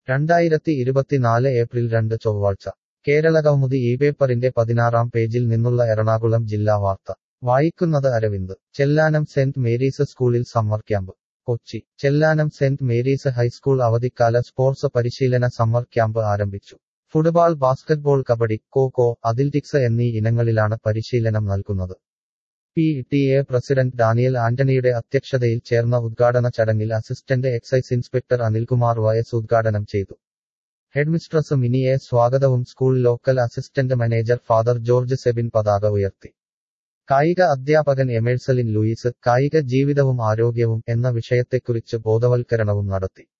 രണ്ടായിരത്തി ഇരുപത്തിനാല് ഏപ്രിൽ രണ്ട് ചൊവ്വാഴ്ച കേരളകൗമുദി ഈ പേപ്പറിന്റെ പതിനാറാം പേജിൽ നിന്നുള്ള എറണാകുളം ജില്ലാ വാർത്ത വായിക്കുന്നത് അരവിന്ദ് ചെല്ലാനം സെന്റ് മേരീസ് സ്കൂളിൽ summer camp Kochi Chellanam saint Mary's high school അവധിക്കാല സ്പോർട്സ് പരിശീലന സമ്മർ ക്യാമ്പ് ആരംഭിച്ചു football basketball kabaddi kho kho athletics എന്നീ ഇനങ്ങളിലാണ് പരിശീലനം നൽകുന്നത് P T A president Daniel ആന്റണിയുടെ അധ്യക്ഷതയിൽ ചേർന്ന ഉദ്ഘാടന ചടങ്ങിൽ അസിസ്റ്റന്റ് എക്സൈസ് ഇൻസ്പെക്ടർ അനിൽകുമാർ വയസ് ഉദ്ഘാടനം ചെയ്തു ഹെഡ്മിസ്ട്രസ് മിനിയെ സ്വാഗതവും school local assistant manager father George Sebin പതാക ഉയർത്തി കായിക അധ്യാപകൻ എമേഴ്സലിൻ ലൂയിസ് കായിക ജീവിതവും ആരോഗ്യവും എന്ന വിഷയത്തെക്കുറിച്ച് ബോധവൽക്കരണവും നടത്തി